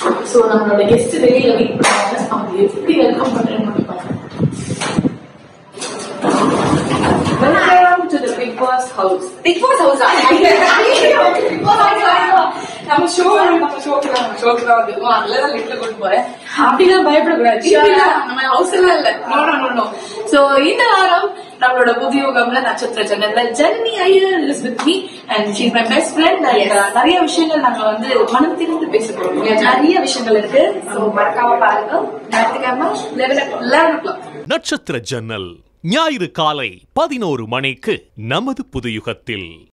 so நம்மளோட guest வெளியில wait பண்ணுவாங்க அவங்க எப்படி வெல்கம் பண்றேன்னு மட்டும் பாருங்க welcome to the Bigg Boss house Bigg Boss house நம்ம ஷோ நம்ம ஷோக்கு தான் நம்ம ஷோக்கு தான் வந்துருக்கோம் அதுல தான் லிஃப்ட்ல கொண்டு போறேன் அப்படிலாம் பயப்படக்கூடாது இப்படிலாம் நம்ம ஹவுஸ் எல்லாம் இல்ல நோ நோ நோ சோ இந்த வாரம் நம்மளோட புதியுகம்ல நட்சத்திர ஜன்னல்ல Janani Iyer is with me and she my best friend நிறைய விஷயங்கள் நாங்க வந்து மனம் திறந்து பேச போறோம் நிறைய விஷயங்கள் இருக்கு சோ மறக்காம பாருங்க ஞாயிற்றுக்கிழமை லெவன் லெவன் ஓ கிளாக் நட்சத்திர ஜன்னல் ஞாயிறு காலை பதினோரு மணிக்கு நமது புதுயுகத்தில்